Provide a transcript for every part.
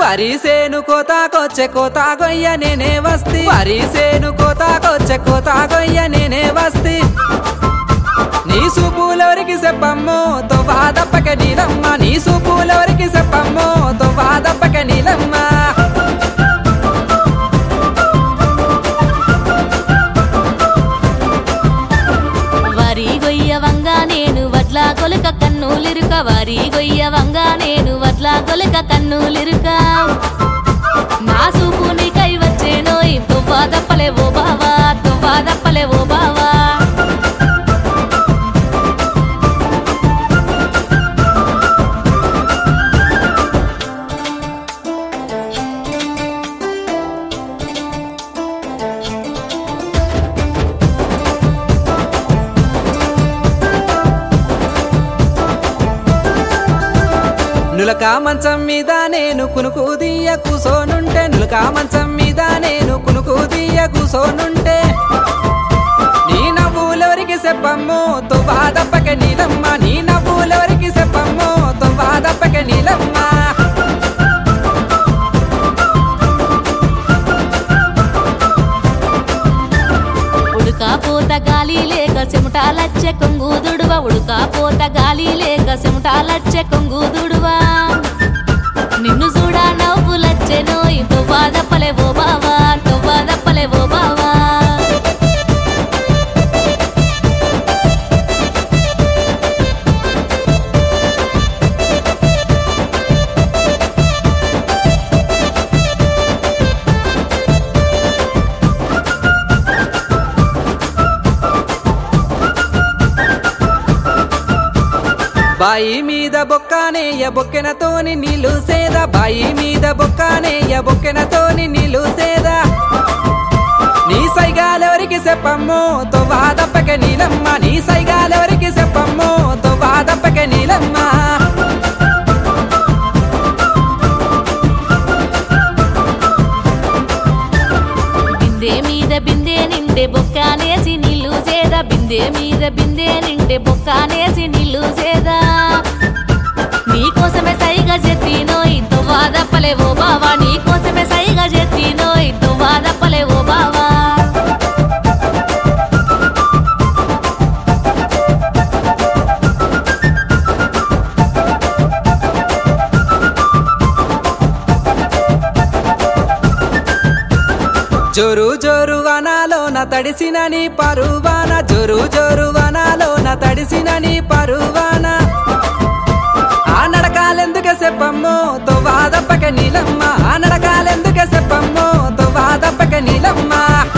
వరిసేను కోతాకొచ్చే కోతా గొయ్య నేనే వస్తి వరిసేను కోతాకొచ్చే కోతా గొయ్య నేనే వస్తి నీ సూపులవరికి చెప్పమ్మో తొవ్వా దప్పక నీలమ్మ నీ సూపులవరికి చెప్పమ్మో తొవ్వా దప్పక నీలమ్మ వరి గొయ్యవంగా నేను వడ్ల కొలక కన్నులిరుక వరి గొయ్యవంగా నేను వడ్ల కొలక కన్నులిరుక నా సూపు నీకై వచ్చేనోయ్ తువ్వా దప్పలే ఓ బావా తువ్వా దప్పలే ఓ బావా నులక మంచం మీద నేను కునుకు దియ్య కూసోనుంటే నులక మంచం మీద నేను కునుకు దియ్య కూసోనుంటే నీ నవ్వులెవరికి చెప్పమ్మో తొవ్వా దప్పక నీలమ్మ నీ నవ్వులెవరికి చెప్పమ్మో తొవ్వా దప్పక నీలమ్మ ఉడుకా పోత గాలి లేక చెమటాలచ్చే కొంగుదుడువ ఉడుకా పోత గాలి లేక చెమటాలచ్చే కొంగుదుడువ నిన్ను చూడా నవ్వులచ్చెనోయ్ తువ్వా దప్పలే ఓ బావా తువ్వా దప్పలే ఓ బావా బాయి మీద బొక్కానేయ బొక్కెనతోని నీళ్ళు సేద బాయి మీద బొక్కానేయ బొక్కెనతోని నీళ్ళు సేద నీ సైగాలెవరికి చెప్పమ్మో తొవ్వా దప్పక నీలమ్మ నీ సైగాలెవరికి చెప్పమ్మో తొవ్వా దప్పక నీలమ్మ బిందె మీద బిందె నిండే బొక్కానేసి నీళ్ళు సేద బిందె మీద బిందె నిండే బొక్కానేసి నీళ్ళు సేద నీకోసమే సైగా చెత్తినోయ్ తువ్వా దప్పలే ఓ బావా నీకోసమే సైగా చెత్తినోయ్ తువ్వా దప్పలే ఓ బావా జోరు జోరు వనాలోన తడిసిన నీ పరువాన జోరు జోరు వనాలోన తడిసిన నీ పరువాన ఆ నడకాలెందుకు చెప్పమ్మో తొవ్వా దప్పక నీలమ్మ ఆ నడకాలెందుకు చెప్పమ్మో తొవ్వా దప్పక నీలమ్మ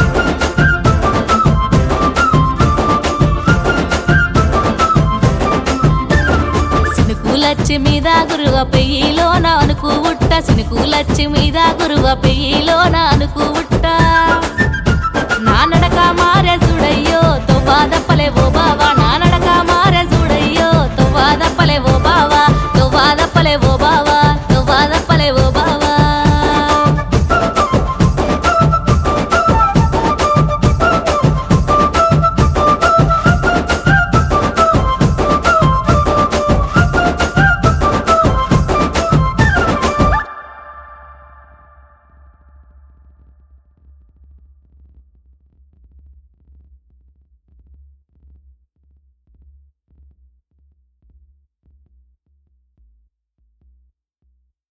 సినుకులచ్చి మీద గురువ పెయ్యిలోన అనుకు ఉట్ట సినుకులచ్చి మీద గురువ పెయ్యిలోన అనుకు ఉట్ట